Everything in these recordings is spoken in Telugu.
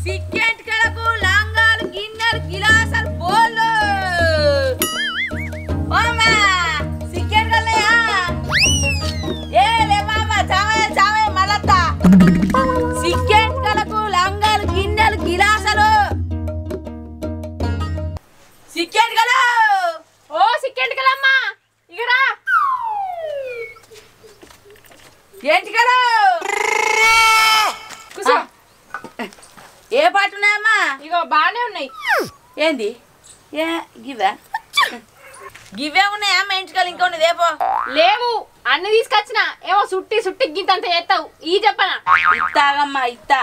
సిక్కెట్ కలకు లాంగాలు గిన్నెలు గిలాసాలు బోళ్ళు ఓమా సిక్కెట్ కలయా ఏ లేవామా చావే చావే మలత్తా సిక్కెట్ కలకు లాంగాలు గిన్నెలు గిలాసాలు సిక్కెట్ కలు ఓ సిక్కెంట్ కలమ్మా ఇక రా ఏంటి కలు కూసో ఏ పాట ఉన్నాయమ్మా ఇగో బాగానే ఉన్నాయి ఏంది ఏ గివే గివే ఉన్నాయా మా ఇంటికి ఇంకా ఉన్నది ఏపో లేవు అన్ని తీసుకొచ్చిన ఏమో సుట్టి సుట్టి గింతంత చేస్తావు ఈ చెప్పనా ఇత్తాగమ్మా ఇత్తా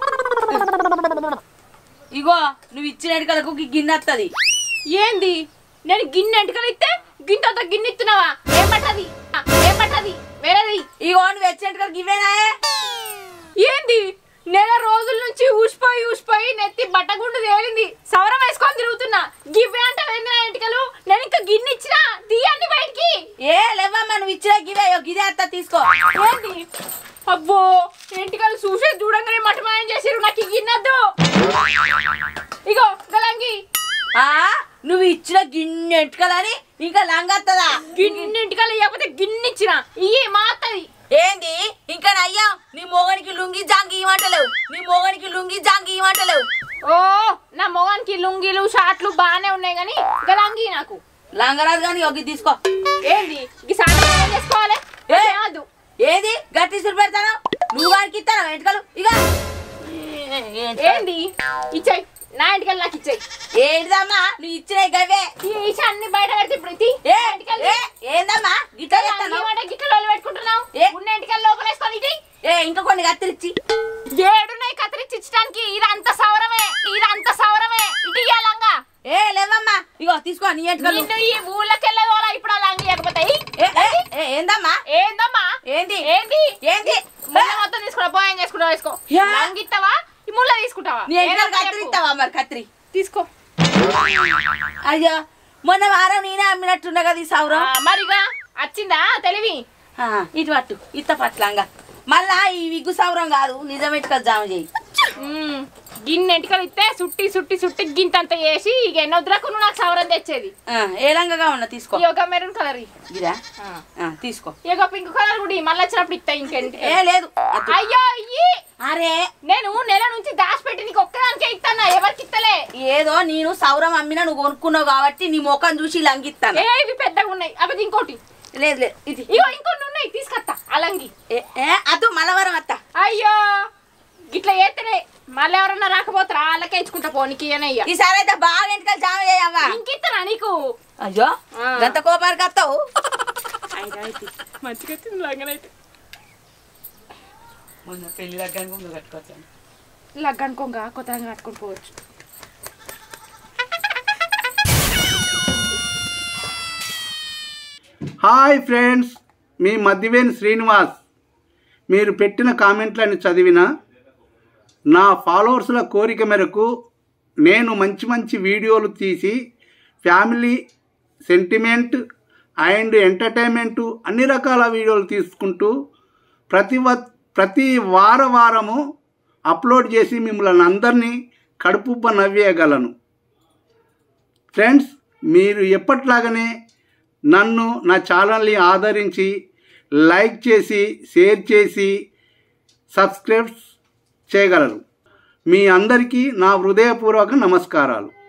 ఇగో నువ్వు ఇచ్చిన ఎడకలకు గిన్నె వస్తుంది ఏంది నేను గిన్నె ఎంటకలు ఇస్తే గింతంత గిన్నె ఇస్తున్నావా ఏమంటది ఏమంటది వేరేది ఇగో నువ్వు ఇచ్చిన ఎడకలకు ఇవేనాయే ఏంది నెల రోజుల నుంచి ఊసిపోయి ఊసిపోయి నెత్తి బట్టగుండు తేలింది సవరం వేసుకొని తిరుగుతున్నా గివ్వే అంటే నా ఎంటికలు నేను ఇంకా గిన్నె ఇచ్చినా తీయండి బయటికి ఏ లేవమ్మా నువ్వు ఇచ్చిన గివే ఇగో గిదే అత్త తీసుకో ఏంది అబ్బో ఎంటికలు చూసే చూడంగానే మటమాయం చేసిరు నాకు ఈ గిన్నెద్దు ఇగో గలంగి ఆ నువ్వు ఇచ్చిన గిన్నె ఎట్టుకలని ఇంకా లంగత్తదా గిన్నె ఎంటికలు లేకపోతే గిన్నె ఇచ్చిన ఇయ్యి మాత్తది ఏంది ఇంకా నయ్యా నీ మొగనికి లుంగి జాంగి ఇవ్వటలేవు నీ మొగనికి లుంగి జాంగి ఇవ్వటలేవు ఓ నా మొగానికి లుంగీలు షార్ట్లు బాగానే ఉన్నాయి కానీ గలంగి నాకు లంగరాజు కానీ ఒక తీసుకో ఏంది ఈ సాయంత్రం ఏం చేసుకోవాలి ఏ? కాదు ఏది గట్టి సురు పెడతాను నువ్వు వారికి ఇస్తాను వెంటకలు ఇక ఏంది ఇచ్చాయి నా ఇంటికి నాకు ఇచ్చాయి ఏంటిదమ్మా నువ్వు ఇచ్చిన గవే ఈ ఈచ అన్ని బయట పెడితే ఇప్పుడు ఇది ఏ ఏ, ఏందమ్మా గిట్ల చేస్తాను గిట్టలు వాళ్ళు పెట్టుకుంటున్నావు ఏ? ఉన్న ఇంటికి లోపల వేసుకొని ఇది ఏ ఇంకా కొన్ని కత్తిరిచ్చి ఏడున్నాయి కత్తిరించి ఇచ్చడానికి ఇదంతా సవరమే ఇదంతా సవరమే ఇటు ఇయ్యాలంగా ఏ లేవమ్మా ఇగో తీసుకో నీ ఎంటకలు నిన్ను ఈ ఊళ్ళకి వెళ్ళదోలా ఇప్పుడు అలా అంగి లేకపోతే ఏ, ఏ, ఏ, ఏందమ్మా ఏందమ్మా ఏంది ఏంది ఏంది ముళ్ళ మొత్తం తీసుకురా పోయం చేసుకుంటా వేసుకో యా. లంగిస్తావా ఈ ముళ్ళ తీసుకుంటావా నీ ఎంటకలు ఏదో ఒకటి చెప్పు. కత్తిరిస్తావా మరి కత్తిరి తీసుకో అయ్యో మొన్న వారం నేనే అమ్మినట్టున్నా కదా ఈ సౌరం ఆ, మరిగా వచ్చిందా తెలివి ఆ, ఇటు పట్టు ఇత్త పట్లంగా మళ్ళా ఈ విగ్గు సౌరం కాదు నిజం ఎట్టుకలు జామ చేయి మ్మ్. గిన్నె ఎంటికలు ఇస్తే సుట్టి సుట్టి సుట్టి గింతంత వేసి ఇక ఎన్నొద్దులకు నువ్వు నాకు సవరం తెచ్చేది ఆ, ఏ రంగగా ఉన్నా తీసుకో ఈ ఒక మెరూన్ కలర్ ఇదా ఆ, తీసుకో ఈ ఒక పింక్ కలర్ కూడా ఇయ్యి. మళ్ళీ వచ్చినప్పుడు ఇస్తా ఇంకేంటి ఏ లేదు అటు. అయ్యో ఇయ్యి అరే నేను నెల నుంచి దాచిపెట్టి నీకు ఒక్కదానికే ఇస్తానా ఎవరికి ఇస్తలే ఏదో నేను సౌరం అమ్మినా నువ్వు కొనుక్కున్నావు కాబట్టి నీ ముఖం చూసి లంగిస్తాను ఏ ఇవి పెద్దగా ఉన్నాయి అవి ఇంకోటి లేదు లేదు ఇది ఇగో ఇంకొన్ని ఉన్నాయి తీసుకొస్తా అలంగి ఏ, ఏ అటు మలవరం అత్త అయ్యో గిట్ల చేస్తేనే మళ్ళీ ఎవరన్నా రాకపోతారా వాళ్ళకే ఇచ్చుకుంటా పోనీకి అయ్యా ఈసారి అయితే బాగా ఇంటికి జామ చేయవ్వా ఇంకిస్తానా నీకు అయ్యో ఆ. గంత కోపానికి వస్తావు మంచిగా లంగనైతే మొన్న పెళ్లి దగ్గర ముందు కట్టుకోవచ్చాను లగ్గనుకోగా కొత్తగా కట్టుకొని పోవచ్చు హాయ్ ఫ్రెండ్స్ మీ మధ్యవేని శ్రీనివాస్ మీరు పెట్టిన కామెంట్లను చదివిన నా ఫాలోవర్స్ల కోరిక మేరకు నేను మంచి మంచి వీడియోలు తీసి ఫ్యామిలీ సెంటిమెంట్ అండ్ ఎంటర్టైన్మెంట్ అన్ని రకాల వీడియోలు తీసుకుంటూ ప్రతి వ ప్రతి వార వారము అప్లోడ్ చేసి మిమ్మల్ని అందరినీ కడుపుబ్బ నవ్వేయగలను ఫ్రెండ్స్ మీరు ఎప్పట్లాగానే నన్ను నా ఛానల్ని ఆదరించి లైక్ చేసి షేర్ చేసి సబ్స్క్రైబ్ చేయగలరు మీ అందరికీ నా హృదయపూర్వక నమస్కారాలు